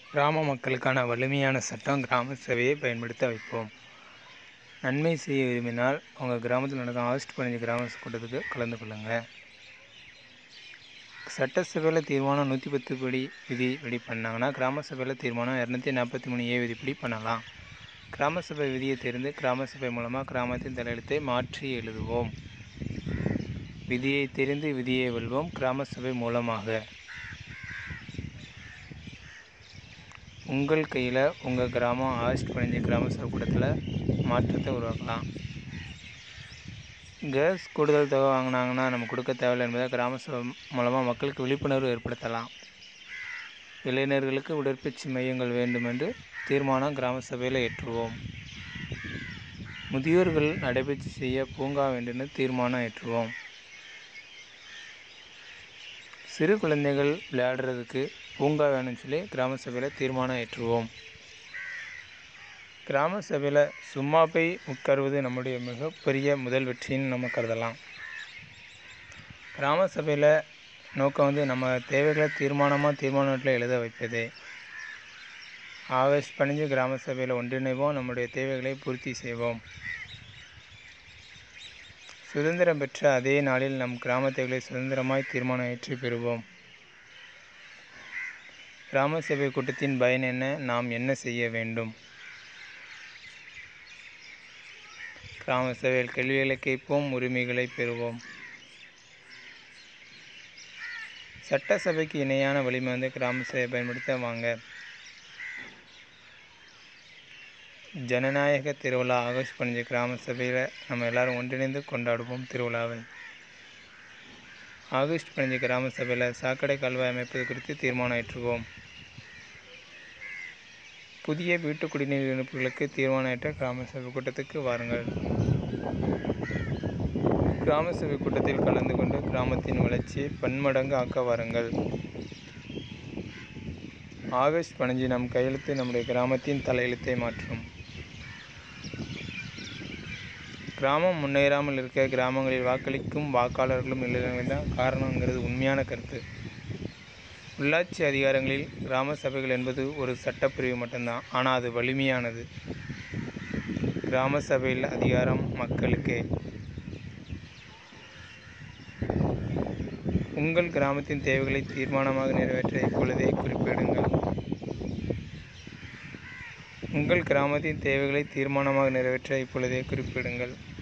கிராம மக்களுக்கான வலிமையான சட்டம் கிராம சபையை பயன்படுத்த வைப்போம் நன்மை செய்ய விரும்பினால் உங்கள் கிராமத்தில் நடக்கும் ஆகஸ்ட் பதினஞ்சு கிராம கூட்டத்துக்கு கலந்து கொள்ளுங்கள் சட்டசபையில் தீர்மானம் நூற்றி பத்து படி விதி படி பண்ணாங்கன்னா கிராம சபையில் தீர்மானம் இரநூத்தி நாற்பத்தி மூணு ஏ விதிப்படி பண்ணலாம் கிராம சபை விதியை தெரிந்து கிராம சபை மூலமாக கிராமத்தின் தலையெழுத்தை மாற்றி எழுதுவோம் விதியை தெரிந்து விதியை வெல்வோம் கிராம சபை மூலமாக உங்கள் கையில் உங்கள் கிராமம் ஆகஸ்ட் பதினஞ்சு கிராம சபை கூட்டத்தில் மாற்றத்தை உருவாக்கலாம் கேஸ் கூடுதல் தொகை வாங்கினாங்கன்னா நம்ம கொடுக்க தேவையில்லை என்பதை கிராம சபை மூலமாக மக்களுக்கு விழிப்புணர்வு ஏற்படுத்தலாம் இளைஞர்களுக்கு உடற்பயிற்சி மையங்கள் வேண்டும் என்று தீர்மானம் கிராம சபையில் ஏற்றுவோம் முதியோர்கள் நடைபயிற்சி செய்ய பூங்கா வேண்டும்னு தீர்மானம் ஏற்றுவோம் சிறு குழந்தைகள் விளையாடுறதுக்கு பூங்கா வேணும்னு சொல்லி கிராம சபையில் தீர்மானம் ஏற்றுவோம் கிராம சபையில் சும்மா போய் உட்காருவது நம்முடைய மிகப்பெரிய முதல் வெற்றின்னு நம்ம கருதலாம் கிராம சபையில் நோக்கம் வந்து நம்ம தேவைகளை தீர்மானமாக தீர்மானத்தில் எழுத வைப்பதே ஆகஸ்ட் பதினஞ்சு கிராம சபையில் ஒன்றிணைவோம் நம்முடைய தேவைகளை பூர்த்தி செய்வோம் சுதந்திரம் பெற்ற அதே நாளில் நம் கிராம தேவைகளை சுதந்திரமாய் தீர்மானம் ஏற்றி பெறுவோம் கிராம சபை கூட்டத்தின் பயன் என்ன நாம் என்ன செய்ய வேண்டும் கிராம சபையில் கேள்விகளை கேட்போம் உரிமைகளை பெறுவோம் சட்டசபைக்கு இணையான வலிமை வந்து கிராம சபையை பயன்படுத்த வாங்க ஜனநாயக திருவிழா ஆகஸ்ட் பதினஞ்சு கிராம சபையில் நம்ம எல்லாரும் ஒன்றிணைந்து கொண்டாடுவோம் திருவிழாவை ஆகஸ்ட் பதினஞ்சு கிராம சபையில் சாக்கடை கால்வாய் அமைப்பது குறித்து தீர்மானம் ஏற்றுவோம் புதிய வீட்டு குடிநீர் இணைப்புகளுக்கு தீர்மானம் ஏற்ற கிராம சபை கூட்டத்துக்கு வாருங்கள் கிராம சபை கூட்டத்தில் கலந்து கொண்டு கிராமத்தின் வளர்ச்சியை பன்மடங்கு ஆக்க வாருங்கள் ஆகஸ்ட் பதினஞ்சு நம் கையெழுத்து நம்முடைய கிராமத்தின் தலையெழுத்தை மாற்றும் கிராமம் முன்னேறாமல் இருக்க கிராமங்களில் வாக்களிக்கும் வாக்காளர்களும் இல்லை தான் காரணங்கிறது உண்மையான கருத்து உள்ளாட்சி அதிகாரங்களில் கிராம சபைகள் என்பது ஒரு சட்டப்பிரிவு மட்டும்தான் ஆனால் அது வலிமையானது கிராம சபையில் அதிகாரம் மக்களுக்கே உங்கள் கிராமத்தின் தேவைகளை தீர்மானமாக நிறைவேற்ற இப்பொழுதே குறிப்பிடுங்கள் உங்கள் கிராமத்தின் தேவைகளை தீர்மானமாக நிறைவேற்ற இப்பொழுதே குறிப்பிடுங்கள்